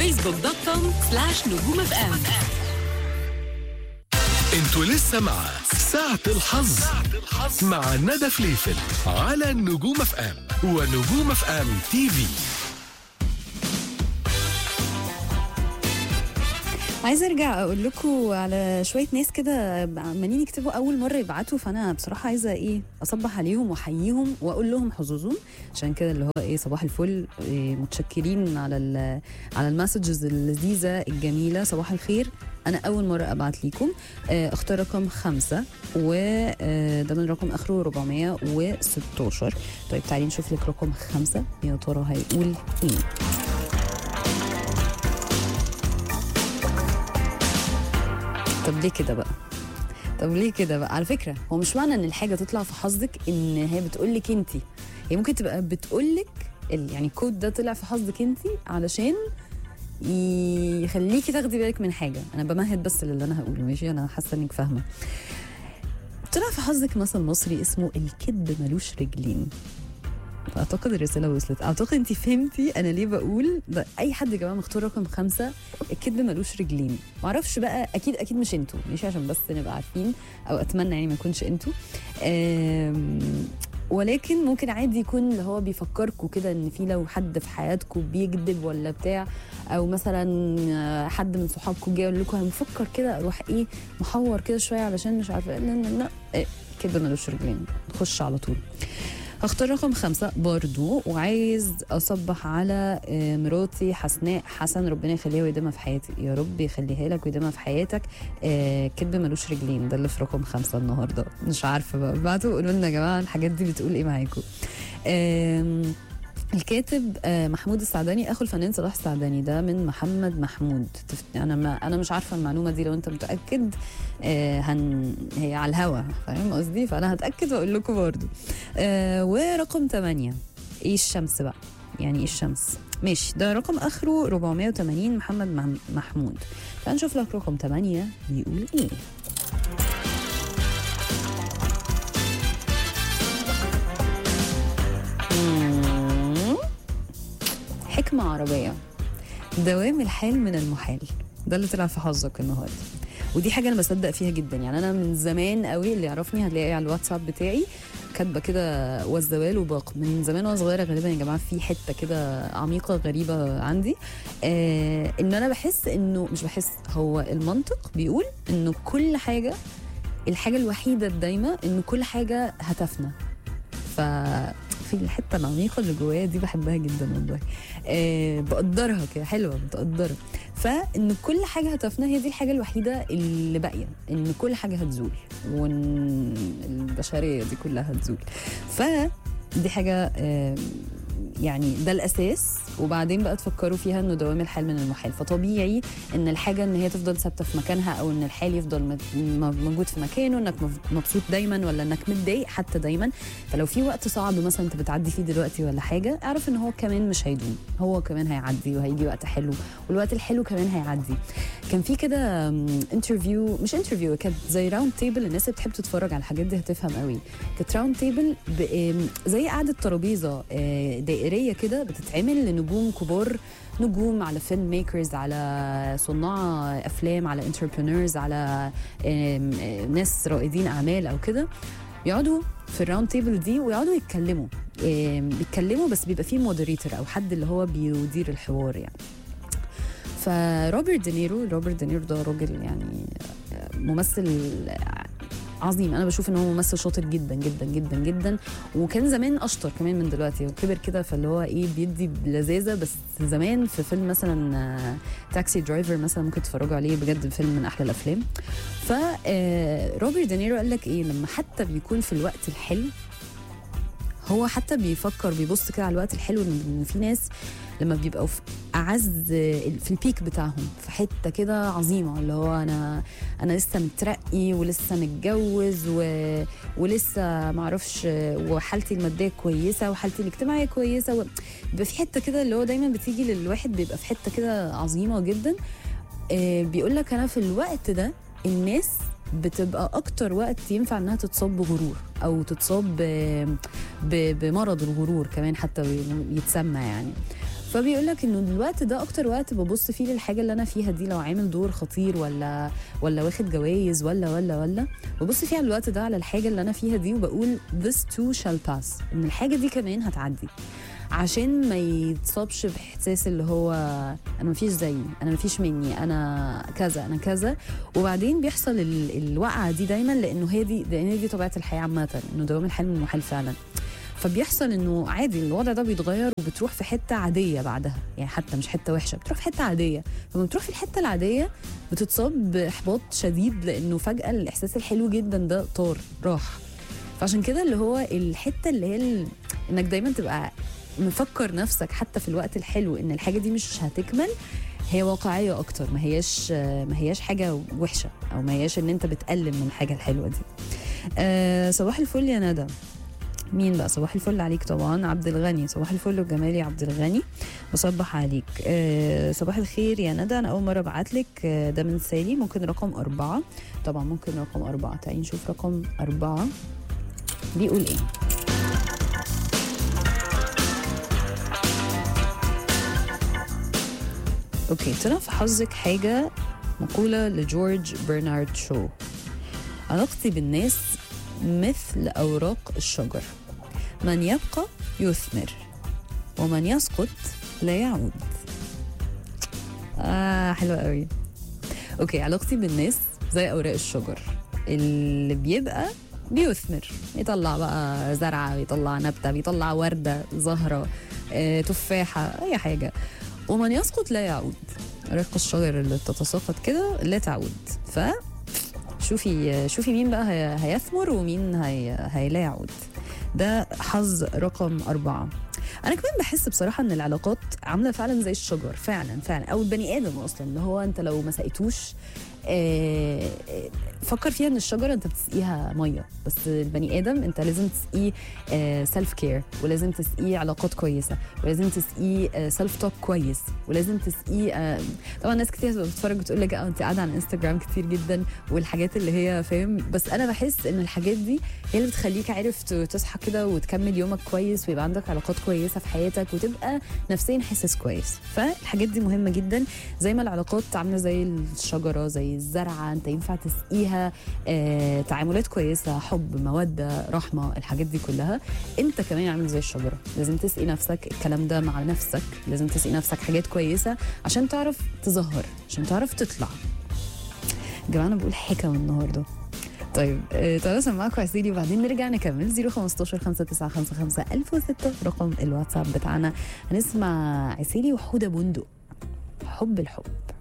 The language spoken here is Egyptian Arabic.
فيسبوك دوت كوم سلاش نجوم اف ام انتوا لسه مع ساعة الحظ مع ندى فليفل على نجوم اف ام ونجوم اف ام تي في عايزه ارجع اقول لكم على شويه ناس كده عمالين يكتبوا اول مره يبعتوا فانا بصراحه عايزه ايه اصبح عليهم واحييهم واقول لهم حظوظهم عشان كده اللي هو ايه صباح الفل إيه متشكرين على ال على المسجز اللذيذه الجميله صباح الخير انا اول مره ابعت ليكم آه، اختار رقم خمسة وده من رقم اخره 416 طيب تعالي نشوف لك رقم خمسة يا ترى هيقول ايه طب ليه كده بقى طب ليه كده بقى على فكره هو مش معنى ان الحاجه تطلع في حظك ان هي بتقول لك انت هي ممكن تبقى بتقول لك يعني الكود ده طلع في حظك انت علشان يخليكي تاخدي بالك من حاجه انا بمهد بس للي انا هقوله ماشي انا حاسه انك فاهمه طلع في حظك مثل مصري اسمه الكذب ملوش رجلين اعتقد الرساله وصلت اعتقد انت فهمتي انا ليه بقول ده اي حد يا جماعه مختار رقم خمسة الكذب ملوش رجلين معرفش بقى اكيد اكيد مش انتوا مش عشان بس نبقى عارفين او اتمنى يعني ما يكونش انتوا آم، ولكن ممكن عادي يكون اللي هو بيفكركم كده ان في لو حد في حياتكم بيكذب ولا بتاع او مثلا آه، حد من صحابكم جه يقول لكم انا بفكر كده اروح ايه محور كده شويه علشان مش عارفه لا لا لا إيه، كده ملوش رجلين نخش على طول هختار رقم خمسة برضو وعايز أصبح على آه، مراتي حسناء حسن ربنا يخليها ويديمها في حياتي يا رب يخليها لك ويديمها في حياتك آه، كدب ملوش رجلين ده اللي في رقم خمسة النهاردة مش عارفة بقى بعتوا قولوا لنا يا جماعة الحاجات دي بتقول إيه معاكم آم، الكاتب آه، محمود السعداني اخو الفنان صلاح السعداني ده من محمد محمود تف- انا ما انا مش عارفه المعلومه دي لو انت متاكد آه، هن هي على الهوا فاهم قصدي فانا هتاكد واقول لكم برضو آه، ورقم 8 ايه الشمس بقى يعني ايه الشمس ماشي ده رقم اخره 480 محمد مح- محمود فنشوف لك رقم 8 بيقول ايه مم. حكمة عربية دوام الحال من المحال ده اللي طلع في حظك النهارده ودي حاجه انا بصدق فيها جدا يعني انا من زمان قوي اللي يعرفني هتلاقي على الواتساب بتاعي كاتبه كده والزوال وباق من زمان وانا صغيره غالبا يا جماعه في حته كده عميقه غريبه عندي آه ان انا بحس انه مش بحس هو المنطق بيقول انه كل حاجه الحاجه الوحيده الدايمه ان كل حاجه هتفنى ف في الحته العميقه اللي جوايا دي بحبها جدا والله آه بقدرها كده حلوه متقدره فان كل حاجه هتفنى هي دي الحاجه الوحيده اللي باقيه ان كل حاجه هتزول وان البشريه دي كلها هتزول فدي حاجه آه يعني ده الاساس وبعدين بقى تفكروا فيها انه دوام الحال من المحال فطبيعي ان الحاجه ان هي تفضل ثابته في مكانها او ان الحال يفضل مت- م- موجود في مكانه انك مف- مبسوط دايما ولا انك متضايق حتى دايما فلو في وقت صعب مثلا انت بتعدي فيه دلوقتي ولا حاجه اعرف ان هو كمان مش هيدوم هو كمان هيعدي وهيجي وقت حلو والوقت الحلو كمان هيعدي كان في كده انترفيو مش انترفيو كانت زي راوند تيبل الناس اللي بتحب تتفرج على الحاجات دي هتفهم قوي كانت راوند تيبل زي قعده ترابيزه آه، دائريه كده بتتعمل لنجوم كبار نجوم على فيلم ميكرز على صناع افلام على انتربرينورز على آم، آه، ناس رائدين اعمال او كده يقعدوا في الراوند تيبل دي ويقعدوا يتكلموا آم، بيتكلموا بس بيبقى فيه مودريتور او حد اللي هو بيدير الحوار يعني فروبرت دينيرو روبرت دينيرو ده راجل يعني ممثل عظيم انا بشوف ان هو ممثل شاطر جدا جدا جدا جدا وكان زمان اشطر كمان من دلوقتي وكبر كده فاللي هو ايه بيدي بلذاذه بس زمان في فيلم مثلا آه، تاكسي درايفر مثلا ممكن تتفرجوا عليه بجد فيلم من احلى الافلام ف آه، روبرت دينيرو قال لك ايه لما حتى بيكون في الوقت الحلو هو حتى بيفكر بيبص كده على الوقت الحلو ان في ناس لما بيبقوا في اعز في البيك بتاعهم في حته كده عظيمه اللي هو انا انا لسه مترقي ولسه متجوز و... ولسه معرفش وحالتي الماديه كويسه وحالتي الاجتماعيه كويسه و... بيبقى في حته كده اللي هو دايما بتيجي للواحد بيبقى في حته كده عظيمه جدا آه، بيقول لك انا في الوقت ده الناس بتبقى اكتر وقت ينفع انها تتصاب بغرور او تتصاب ب- ب- بمرض الغرور كمان حتى يتسمى يعني فبيقول لك انه الوقت ده اكتر وقت ببص فيه للحاجه اللي انا فيها دي لو عامل دور خطير ولا ولا واخد جوائز ولا ولا ولا ببص فيها الوقت ده على الحاجه اللي انا فيها دي وبقول this too shall pass ان الحاجه دي كمان هتعدي عشان ما يتصابش باحساس اللي هو انا مفيش زيي انا مفيش مني انا كذا انا كذا وبعدين بيحصل ال- الوقعه دي دايما لانه هي دي لان دي طبيعه الحياه عامه انه دوام الحال من المحال فعلا فبيحصل انه عادي الوضع ده بيتغير وبتروح في حته عاديه بعدها يعني حتى مش حته وحشه بتروح في حته عاديه فلما بتروح في الحته العاديه بتتصاب باحباط شديد لانه فجاه الاحساس الحلو جدا ده طار راح فعشان كده اللي هو الحته اللي هي ال... انك دايما تبقى مفكر نفسك حتى في الوقت الحلو ان الحاجه دي مش هتكمل هي واقعيه اكتر ما هياش ما هياش حاجه وحشه او ما هياش ان انت بتقلل من الحاجه الحلوه دي أه صباح الفل يا ندى مين بقى صباح الفل عليك طبعا عبد الغني صباح الفل وجمالي عبد الغني بصبح عليك أه صباح الخير يا ندى انا اول مره ابعت لك أه ده من سالي ممكن رقم أربعة طبعا ممكن رقم أربعة تعالي نشوف رقم أربعة بيقول ايه اوكي طلع في حظك حاجة مقولة لجورج برنارد شو علاقتي بالناس مثل أوراق الشجر من يبقى يثمر ومن يسقط لا يعود آه حلوة قوي أوكي علاقتي بالناس زي أوراق الشجر اللي بيبقى بيثمر يطلع بقى زرعة بيطلع نبتة بيطلع وردة زهرة آه، تفاحة أي حاجة ومن يسقط لا يعود رق الشجر اللي تتساقط كده لا تعود ف شوفي شوفي مين بقى هي هيثمر ومين هي هيلا يعود ده حظ رقم أربعة أنا كمان بحس بصراحة إن العلاقات عاملة فعلا زي الشجر فعلا فعلا أو البني آدم أصلا اللي هو أنت لو ما سقيتوش آه، آه، فكر فيها ان الشجره انت بتسقيها ميه بس البني ادم انت لازم تسقيه سيلف كير ولازم تسقيه علاقات كويسه ولازم تسقيه سيلف توك كويس ولازم تسقيه آه، طبعا ناس كتير هتبقى بتتفرج بتقول لك اه انت قاعده على انستجرام كتير جدا والحاجات اللي هي فاهم بس انا بحس ان الحاجات دي هي اللي بتخليك عارف ت- تصحى كده وتكمل يومك كويس ويبقى عندك علاقات كويسه في حياتك وتبقى نفسيا حاسس كويس فالحاجات دي مهمه جدا زي ما العلاقات عامله زي الشجره زي الزرعه انت ينفع تسقيها آه، تعاملات كويسه حب موده رحمه الحاجات دي كلها انت كمان عامل زي الشجره لازم تسقي نفسك الكلام ده مع نفسك لازم تسقي نفسك حاجات كويسه عشان تعرف تظهر عشان تعرف تطلع يا جماعه انا بقول حكم النهارده طيب آه، تعالوا اسمعكم عسيلي وبعدين نرجع نكمل 015 5955 1006 رقم الواتساب بتاعنا هنسمع عسيلي وحوده بندق حب الحب